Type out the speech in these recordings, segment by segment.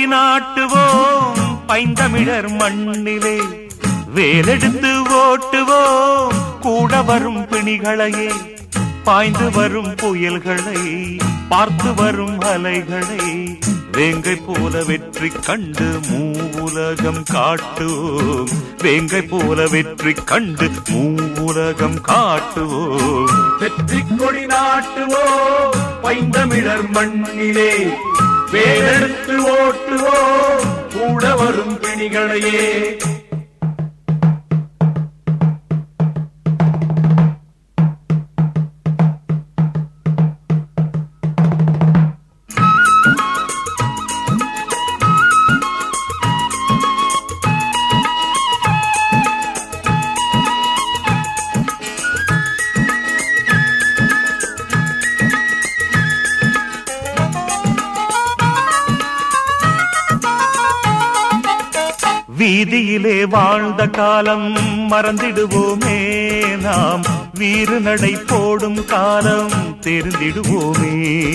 நாட்டுவோம் பைந்தமிழர் மண்ணிலே வேலெடுத்து ஓட்டுவோம் கூட வரும் பிணிகளையே பாய்ந்து வரும் புயல்களை பார்த்து வரும் அலைகளை வேங்கை போல வெற்றி கண்டு மூவுலகம் காட்டுவோம் வேங்கை போல வெற்றி கண்டு மூவுலகம் காட்டுவோம் வெற்றி கொடி நாட்டுவோம் பைந்தமிழர் மண்ணிலே வேலெடுத்து ஓட்டுவோம் கூட வரும் பிணிகளையே வீதியிலே வாழ்ந்த காலம் மறந்திடுவோமே நாம் வீறு நடை போடும் காலம் தெரிந்திடுவோமே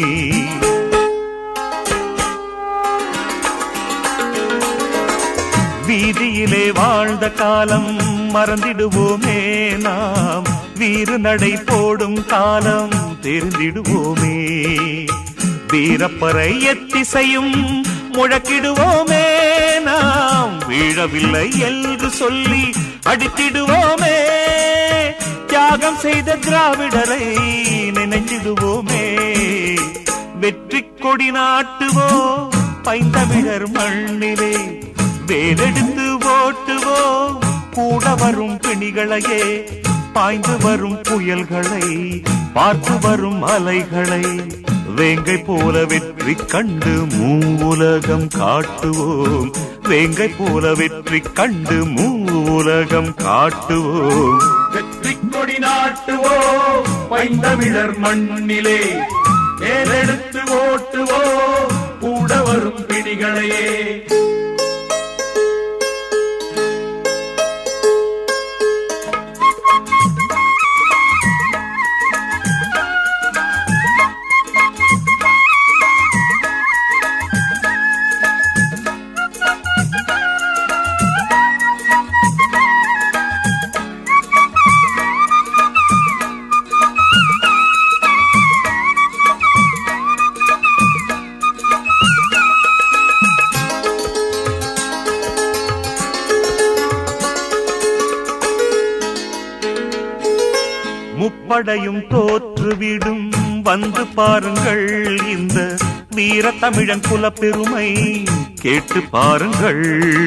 வீதியிலே வாழ்ந்த காலம் மறந்திடுவோமே நாம் வீறு நடை போடும் காலம் தெரிந்திடுவோமே வீரப்பறை எத்திசையும் முழக்கிடுவோமே நாம் வீழவில்லை என்று சொல்லி அடித்திடுவோமே தியாகம் செய்த திராவிடரை நினைச்சிடுவோமே வெற்றி கொடி நாட்டுவோம் பைந்தமிழர் மண்ணிலே வேலெடுத்து ஓட்டுவோம் கூட வரும் பிணிகளையே பாய்ந்து வரும் புயல்களை பார்த்து வரும் அலைகளை வேங்கை போல வெற்றி கண்டு மூவுலகம் காட்டுவோம் வேங்கை போல வெற்றி கண்டு மூவுலகம் காட்டுவோம் வெற்றி கொடி நாட்டுவோம் பைந்தமிழர் மண்ணிலே வேலெடுத்து ஓட்டுவோம் கூட வரும் பிணிகளையே முப்படையும் தோற்றுவிடும் வந்து பாருங்கள் இந்த வீர தமிழன் குலப்பெருமை கேட்டு பாருங்கள்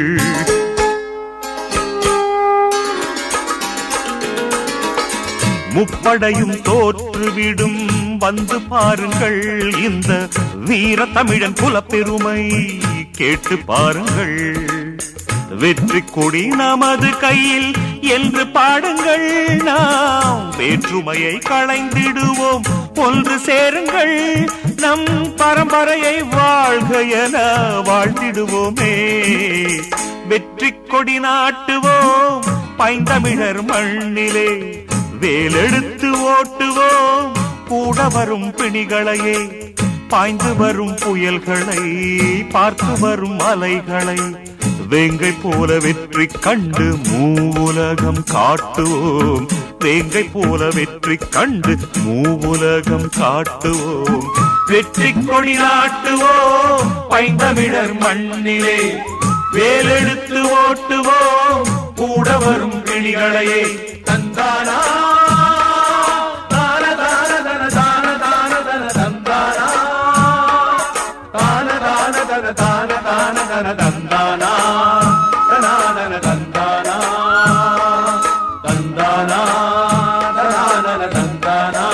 முப்படையும் தோற்றுவிடும் வந்து பாருங்கள் இந்த வீர தமிழன் குலப்பெருமை கேட்டு பாருங்கள் வெற்றி கொடி நமது கையில் என்று பாடுங்கள் நாம் வேற்றுமையை களைந்திடுவோம் ஒன்று சேருங்கள் நம் பரம்பரையை வாழ்க என வாழ்த்திடுவோமே வெற்றி கொடி நாட்டுவோம் பைந்தமிழர் மண்ணிலே வேலெடுத்து ஓட்டுவோம் கூட வரும் பிணிகளையே பாய்ந்து வரும் புயல்களை பார்த்து வரும் அலைகளை வேங்கை போல வெற்றி கண்டு மூவுலகம் காட்டுவோம் வேங்கை போல வெற்றி கண்டு மூவுலகம் காட்டுவோம் வெற்றி கொடி நாட்டுவோம் பைந்தமிழர் மண்ணிலே வேலெடுத்து ஓட்டுவோம் கூட வரும் கிளிகளையே தந்தானா தான தான தன தான தான தன தந்தானா தான தான தன தான தான தன தந்தானா தனாதன தந்தானா தந்தானா தனாதன தந்தானா